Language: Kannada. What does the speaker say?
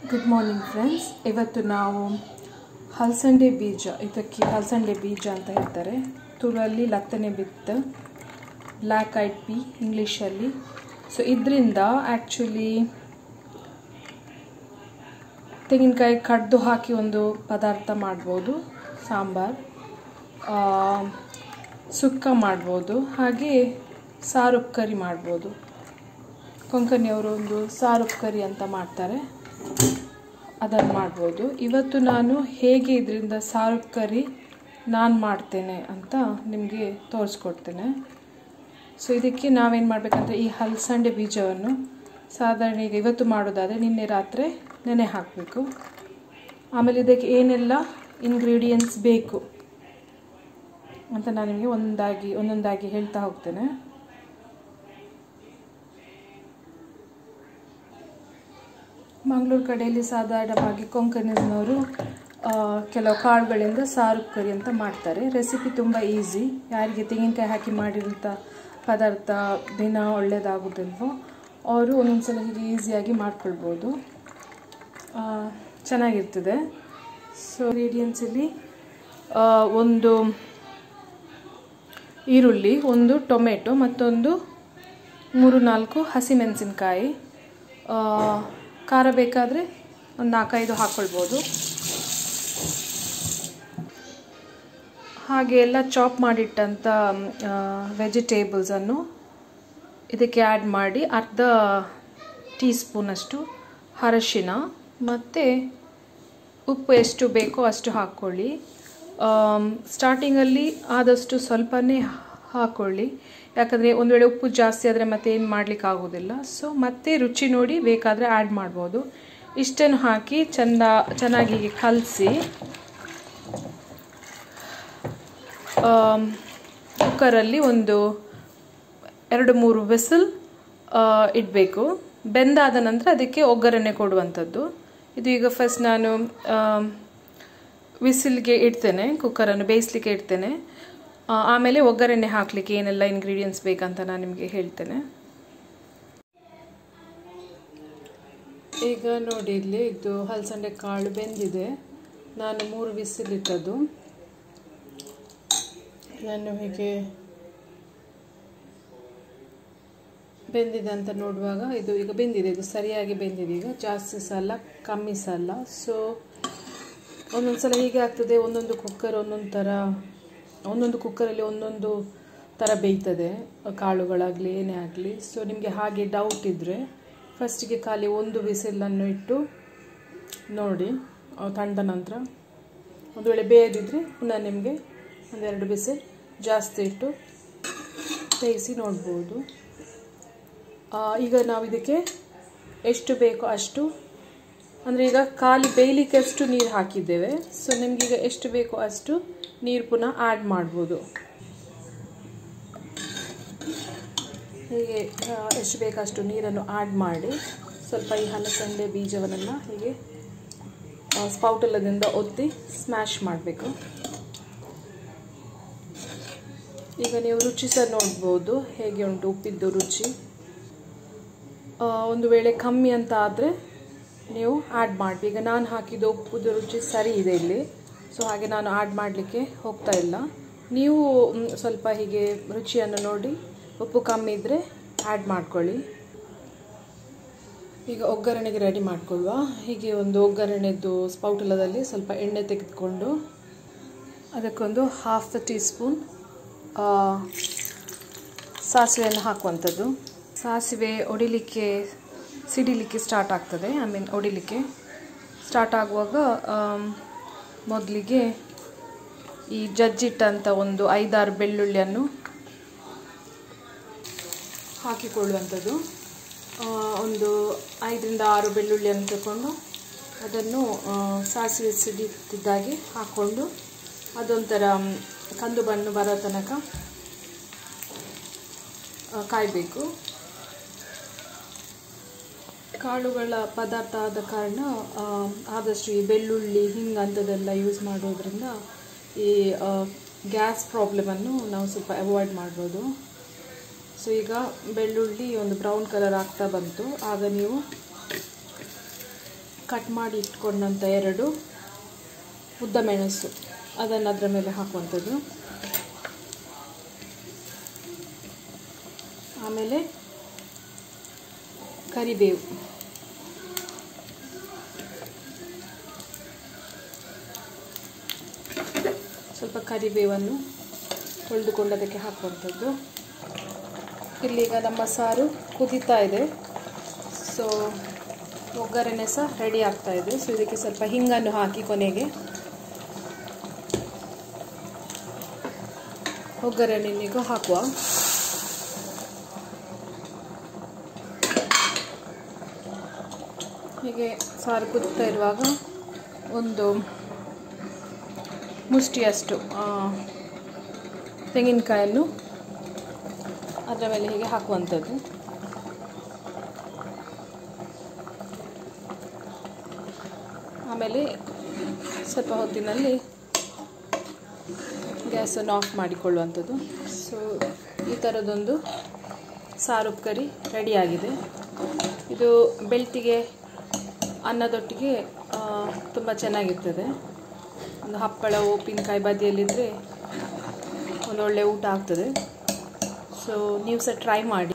ಗುಡ್ ಮಾರ್ನಿಂಗ್ ಫ್ರೆಂಡ್ಸ್ ಇವತ್ತು ನಾವು ಹಲಸಂಡೆ ಬೀಜ ಇದಕ್ಕೆ ಹಲಸಂಡೆ ಬೀಜ ಅಂತ ಹೇಳ್ತಾರೆ ತುಳುವಲ್ಲಿ ಲತ್ತನೆ ಬಿತ್ತ ಬ್ಲ್ಯಾಕ್ ಐಡ್ ಪಿ ಇಂಗ್ಲೀಷಲ್ಲಿ ಸೊ ಇದರಿಂದ ಆ್ಯಕ್ಚುಲಿ ತೆಂಗಿನಕಾಯಿ ಕಡ್ದು ಹಾಕಿ ಒಂದು ಪದಾರ್ಥ ಮಾಡ್ಬೋದು ಸಾಂಬಾರ್ ಆ, ಸುಕ್ಕ ಮಾಡ್ಬೋದು ಹಾಗೆ ಸಾರು ಕರಿ ಮಾಡ್ಬೋದು ಕೊಂಕಣಿಯವರು ಒಂದು ಸಾರು ಕರಿ ಅಂತ ಮಾಡ್ತಾರೆ ಅದನ್ನು ಮಾಡ್ಬೋದು ಇವತ್ತು ನಾನು ಹೇಗೆ ಇದರಿಂದ ಸಾರು ಕರಿ ನಾನು ಮಾಡ್ತೇನೆ ಅಂತ ನಿಮಗೆ ತೋರಿಸ್ಕೊಡ್ತೇನೆ ಸೊ ಇದಕ್ಕೆ ನಾವೇನು ಮಾಡಬೇಕಂದ್ರೆ ಈ ಹಲಸಂಡೆ ಬೀಜವನ್ನು ಸಾಧಾರಣ ಈಗ ಇವತ್ತು ಮಾಡೋದಾದರೆ ನಿನ್ನೆ ರಾತ್ರಿ ನೆನೆ ಹಾಕಬೇಕು ಆಮೇಲೆ ಇದಕ್ಕೆ ಏನೆಲ್ಲ ಇಂಗ್ರೀಡಿಯೆಂಟ್ಸ್ ಬೇಕು ಅಂತ ನಾನು ನಿಮಗೆ ಒಂದಾಗಿ ಒಂದೊಂದಾಗಿ ಹೇಳ್ತಾ ಹೋಗ್ತೇನೆ ಮಂಗಳೂರು ಕಡೆಯಲ್ಲಿ ಸಾಧಾರಣವಾಗಿ ಕೊಂಕಣಿನವರು ಕೆಲವು ಕಾಳುಗಳಿಂದ ಸಾರು ಕರಿ ಅಂತ ಮಾಡ್ತಾರೆ ರೆಸಿಪಿ ತುಂಬ ಈಸಿ ಯಾರಿಗೆ ತೆಂಗಿನಕಾಯಿ ಹಾಕಿ ಮಾಡಿರೋಂಥ ಪದಾರ್ಥ ದಿನ ಒಳ್ಳೆಯದಾಗೋದಿಲ್ವೋ ಅವರು ಒಂದೊಂದ್ಸಲ ಹೀಗೆ ಈಸಿಯಾಗಿ ಮಾಡ್ಕೊಳ್ಬೋದು ಆ, ಚೆನ್ನಾಗಿರ್ತದೆ ಸೊ ಇಂಗ್ರೀಡಿಯೆಂಟ್ಸಲ್ಲಿ ಒಂದು ಈರುಳ್ಳಿ ಒಂದು ಟೊಮೆಟೊ ಮತ್ತೊಂದು ಮೂರು ನಾಲ್ಕು ಹಸಿಮೆಣಸಿನ್ಕಾಯಿ ಆ, ಖಾರ ಬೇಕಾದರೆ ಒಂದು ನಾಲ್ಕೈದು ಹಾಕ್ಕೊಳ್ಬೋದು ಹಾಗೆ ಎಲ್ಲ ಚಾಪ್ ಮಾಡಿಟ್ಟಂಥ ವೆಜಿಟೇಬಲ್ಸನ್ನು ಇದಕ್ಕೆ ಆ್ಯಡ್ ಮಾಡಿ ಅರ್ಧ ಟೀ ಸ್ಪೂನಷ್ಟು ಅರಶಿನ ಮತ್ತು ಉಪ್ಪು ಎಷ್ಟು ಬೇಕೋ ಅಷ್ಟು ಹಾಕ್ಕೊಳ್ಳಿ ಸ್ಟಾರ್ಟಿಂಗಲ್ಲಿ ಆದಷ್ಟು ಸ್ವಲ್ಪನೇ ಹಾಕ್ಕೊಳ್ಳಿ ಯಾಕಂದರೆ ಒಂದು ವೇಳೆ ಉಪ್ಪು ಜಾಸ್ತಿ ಆದರೆ ಮತ್ತೆ ಏನು ಮಾಡಲಿಕ್ಕೆ ಆಗೋದಿಲ್ಲ ಸೊ ಮತ್ತೆ ರುಚಿ ನೋಡಿ ಬೇಕಾದರೆ ಆ್ಯಡ್ ಮಾಡ್ಬೋದು ಇಷ್ಟನ್ನು ಹಾಕಿ ಚೆಂದ ಚೆನ್ನಾಗಿ ಕಲಸಿ ಕುಕ್ಕರಲ್ಲಿ ಒಂದು ಎರಡು ಮೂರು ವಿಸಿಲ್ ಇಡಬೇಕು ಬೆಂದಾದ ನಂತರ ಅದಕ್ಕೆ ಒಗ್ಗರಣೆ ಕೊಡುವಂಥದ್ದು ಇದು ಈಗ ಫಸ್ಟ್ ನಾನು ವಿಸಿಲ್ಗೆ ಇಡ್ತೇನೆ ಕುಕ್ಕರನ್ನು ಬೇಯಿಸ್ಲಿಕ್ಕೆ ಇಡ್ತೇನೆ ಆ, ಆಮೇಲೆ ಒಗ್ಗರಣೆ ಹಾಕಲಿಕ್ಕೆ ಏನೆಲ್ಲ ಇಂಗ್ರೀಡಿಯೆಂಟ್ಸ್ ಬೇಕಂತ ನಾನು ನಿಮಗೆ ಹೇಳ್ತೇನೆ ಈಗ ನೋಡಿ ಇಲ್ಲಿ ಇದು ಹಲಸಂಡೆ ಕಾಳು ಬೆಂದಿದೆ ನಾನು ಮೂರು ವಿಸಿಲ್ ಇಟ್ಟದ್ದು ನಾನು ಹೀಗೆ ಬೆಂದಿದೆ ಅಂತ ನೋಡುವಾಗ ಇದು ಈಗ ಬೆಂದಿದೆ ಇದು ಸರಿಯಾಗಿ ಬೆಂದಿದೆ ಈಗ ಜಾಸ್ತಿ ಸಹ ಅಲ್ಲ ಕಮ್ಮಿ ಸಹ ಅಲ್ಲ ಸೊ ಒಂದೊಂದು ಸಲ ಹೀಗೆ ಆಗ್ತದೆ ಒಂದೊಂದು ಕುಕ್ಕರ್ ಒಂದೊಂದು ಥರ ಒಂದೊಂದು ಕುಕ್ಕರಲ್ಲಿ ಒಂದೊಂದು ಥರ ಬೇಯ್ತದೆ ಕಾಳುಗಳಾಗಲಿ ಏನೇ ಆಗಲಿ ಸೊ ನಿಮಗೆ ಹಾಗೆ ಡೌಟ್ ಇದ್ದರೆ ಫಸ್ಟಿಗೆ ಖಾಲಿ ಒಂದು ವಿಸಿಲನ್ನು ಇಟ್ಟು ನೋಡಿ ಅವು ತಂದ ನಂತರ ಒಂದು ವೇಳೆ ಬೇಯದಿದ್ದರೆ ಪುನಃ ನಿಮಗೆ ಒಂದೆರಡು ಬಿಸಿಲ್ ಜಾಸ್ತಿ ಇಟ್ಟು ಬೇಯಿಸಿ ನೋಡ್ಬೋದು ಆ, ಈಗ ನಾವು ಇದಕ್ಕೆ ಎಷ್ಟು ಬೇಕೋ ಅಷ್ಟು ಅಂದರೆ ಈಗ ಖಾಲಿ ಬೇಯಲಿಕ್ಕೆ ಅಷ್ಟು ನೀರು ಹಾಕಿದ್ದೇವೆ ಸೊ ನಿಮಗೀಗ ಎಷ್ಟು ಬೇಕೋ ಅಷ್ಟು ನೀರು ಪುನಃ ಆ್ಯಡ್ ಮಾಡ್ಬೋದು ಹೀಗೆ ಆ, ಎಷ್ಟು ಬೇಕಷ್ಟು ನೀರನ್ನು ಆ್ಯಡ್ ಮಾಡಿ ಸ್ವಲ್ಪ ಈ ಹಲಸಂಡೆ ಬೀಜವನ್ನೆಲ್ಲ ಹೀಗೆ ಸ್ಪೌಟಲ್ಲದಿಂದ ಒತ್ತಿ ಸ್ಮ್ಯಾಶ್ ಮಾಡಬೇಕು ಈಗ ನೀವು ರುಚಿ ಸಹ ನೋಡ್ಬೋದು ಹೇಗೆ ಉಂಟು ಉಪ್ಪಿದ್ದು ರುಚಿ ಆ, ಒಂದು ವೇಳೆ ಕಮ್ಮಿ ಅಂತ ಆದರೆ ನೀವು ಆ್ಯಡ್ ಮಾಡಿ ಈಗ ನಾನು ಹಾಕಿದ ಉಪ್ಪುದು ರುಚಿ ಸರಿ ಇದೆ ಇಲ್ಲಿ ಸೊ ಹಾಗೆ ನಾನು ಆ್ಯಡ್ ಮಾಡಲಿಕ್ಕೆ ಹೋಗ್ತಾ ಇಲ್ಲ ನೀವು ಮ್, ಸ್ವಲ್ಪ ಹೀಗೆ ರುಚಿಯನ್ನು ನೋಡಿ ಉಪ್ಪು ಕಮ್ಮಿ ಇದ್ದರೆ ಆ್ಯಡ್ ಮಾಡ್ಕೊಳ್ಳಿ ಈಗ ಒಗ್ಗರಣೆಗೆ ರೆಡಿ ಮಾಡ್ಕೊಳ್ಳುವ ಹೀಗೆ ಒಂದು ಒಗ್ಗರಣೆದ್ದು ಸ್ಪೌಟಲದಲ್ಲಿ ಸ್ವಲ್ಪ ಎಣ್ಣೆ ತೆಗೆದುಕೊಂಡು ಅದಕ್ಕೊಂದು ಹಾಫ್ ಟೀ ಸ್ಪೂನ್ ಸಾಸಿವೆಯನ್ನು ಹಾಕುವಂಥದ್ದು ಸಾಸಿವೆ ಒಡಿಲಿಕ್ಕೆ ಸಿಡಿಲಿಕ್ಕೆ ಸ್ಟಾರ್ಟ್ ಆಗ್ತದೆ ಐ ಮೀನ್ ಒಡಿಲಿಕ್ಕೆ ಸ್ಟಾರ್ಟ್ ಆಗುವಾಗ ಮೊದಲಿಗೆ ಈ ಜಜ್ಜಿಟ್ಟಂಥ ಒಂದು ಐದಾರು ಬೆಳ್ಳುಳ್ಳಿಯನ್ನು ಹಾಕಿಕೊಳ್ಳುವಂಥದ್ದು ಆ, ಒಂದು ಐದರಿಂದ ಆರು ಬೆಳ್ಳುಳ್ಳಿಯನ್ನು ತಗೊಂಡು ಅದನ್ನು ಆ, ಸಾಸಿವೆ ಸಿಡಿತಿದ್ದಾಗೆ ಹಾಕ್ಕೊಂಡು ಅದೊಂಥರ ಮ್, ಕಂದು ಬಣ್ಣ ಬರೋ ತನಕ ಆ, ಕಾಯಬೇಕು ಕಾಳುಗಳ ಪದಾರ್ಥ ಆದ ಕಾರಣ ಆ, ಆದಷ್ಟು ಈ ಬೆಳ್ಳುಳ್ಳಿ ಹಿಂಗೆ ಅಂಥದ್ದೆಲ್ಲ ಯೂಸ್ ಮಾಡೋದ್ರಿಂದ ಈ ಗ್ಯಾಸ್ ಪ್ರಾಬ್ಲಮನ್ನು ನಾವು ಸ್ವಲ್ಪ ಅವಾಯ್ಡ್ ಮಾಡ್ಬೋದು ಸೊ ಈಗ ಬೆಳ್ಳುಳ್ಳಿ ಒಂದು ಬ್ರೌನ್ ಕಲರ್ ಆಗ್ತಾ ಬಂತು ಆಗ ನೀವು ಕಟ್ ಮಾಡಿ ಇಟ್ಕೊಂಡಂಥ ಎರಡು ಉದ್ದ ಮೆಣಸು ಅದನ್ನು ಅದರ ಮೇಲೆ ಹಾಕುವಂಥದ್ದು ಆಮೇಲೆ ಕರಿಬೇವು ಸ್ವಲ್ಪ ಕರಿಬೇವನ್ನು ತೊಳೆದುಕೊಂಡು ಅದಕ್ಕೆ ಹಾಕುವಂಥದ್ದು ಇಲ್ಲೀಗ ನಮ್ಮ ಸಾರು ಕುದೀತಾ ಇದೆ ಸೊ ಒಗ್ಗರಣೆ ಸಹ ರೆಡಿ ಆಗ್ತಾ ಇದೆ ಸೊ ಇದಕ್ಕೆ ಸ್ವಲ್ಪ ಹಿಂಗನ್ನು ಹಾಕಿ ಕೊನೆಗೆ ಒಗ್ಗರಣೆನಿಗೂ ಹಾಕುವ ಹೀಗೆ ಸಾರು ಕುದಿತಾ ಇರುವಾಗ ಒಂದು ಮುಷ್ಟಿಯಷ್ಟು ತೆಂಗಿನಕಾಯನ್ನು ಅದರ ಮೇಲೆ ಹೀಗೆ ಹಾಕುವಂಥದ್ದು ಆಮೇಲೆ ಸ್ವಲ್ಪ ಹೊತ್ತಿನಲ್ಲಿ ಗ್ಯಾಸನ್ನು ಆಫ್ ಮಾಡಿಕೊಳ್ಳುವಂಥದ್ದು ಸೊ ಈ ಥರದೊಂದು ಸಾರು ಕರಿ ರೆಡಿಯಾಗಿದೆ ಇದು ಬೆಳ್ತಿಗೆ ಅನ್ನದೊಟ್ಟಿಗೆ ತುಂಬ ಚೆನ್ನಾಗಿರ್ತದೆ ಒಂದು ಹಪ್ಪಳ ಉಪ್ಪಿನಕಾಯಿ ಬದಿಯಲ್ಲಿದ್ದರೆ ಒಂದೊಳ್ಳೆ ಊಟ ಆಗ್ತದೆ ಸೊ ನೀವು ಸಹ ಟ್ರೈ ಮಾಡಿ